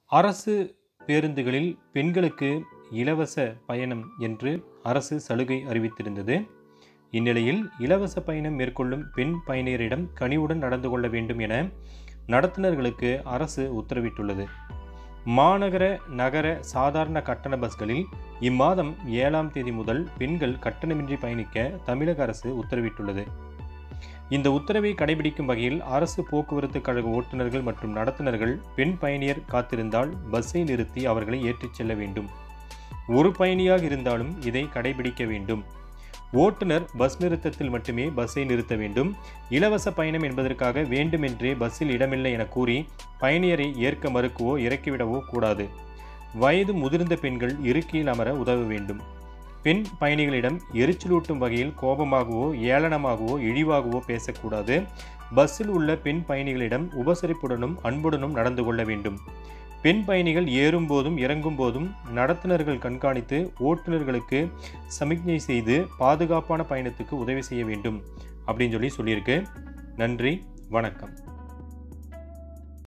அரசு பேருந்துகளில் பெண்களுக்கு இலவச பயணம் என்று அரசு சலுகை அறிவித்திருந்தது இந்நிலையில் இலவச பயணம் மேற்கொள்ளும் பெண் பயணியரிடம் கனிவுடன் நடந்து கொள்ள வேண்டும் என நடத்துனர்களுக்கு அரசு உத்தரவிட்டுள்ளது மாநகர நகர சாதாரண கட்டண பஸ்களில் இம்மாதம் ஏழாம் தேதி முதல் பெண்கள் கட்டணமின்றி பயணிக்க தமிழக அரசு உத்தரவிட்டுள்ளது இந்த உத்தரவை கடைபிடிக்கும் வகையில் அரசு போக்குவரத்து கழக ஓட்டுநர்கள் மற்றும் நடத்துனர்கள் பெண் பயணியர் காத்திருந்தால் பஸ்ஸை நிறுத்தி அவர்களை ஏற்றிச் செல்ல வேண்டும் ஒரு பயணியாக இருந்தாலும் இதை கடைபிடிக்க வேண்டும் ஓட்டுநர் பஸ் நிறுத்தத்தில் மட்டுமே பஸ்ஸை நிறுத்த வேண்டும் இலவச பயணம் என்பதற்காக வேண்டுமென்றே பஸ்ஸில் இடமில்லை என கூறி பயணியரை ஏற்க மறுக்கவோ இறக்கிவிடவோ கூடாது வயது முதிர்ந்த பெண்கள் இருக்கையில் அமர உதவ வேண்டும் பெண் பயணிகளிடம் எரிச்சலூட்டும் வகையில் கோபமாகவோ ஏளனமாகவோ இழிவாகவோ பேசக்கூடாது பஸ்ஸில் உள்ள பெண் பயணிகளிடம் உபசரிப்புடனும் அன்புடனும் நடந்து கொள்ள வேண்டும் பெண் பயணிகள் ஏறும் போதும் இறங்கும் போதும் நடத்துனர்கள் கண்காணித்து ஓட்டுநர்களுக்கு சமிக்ஞை செய்து பாதுகாப்பான பயணத்துக்கு உதவி செய்ய வேண்டும் அப்படின்னு சொல்லி சொல்லியிருக்கு நன்றி வணக்கம்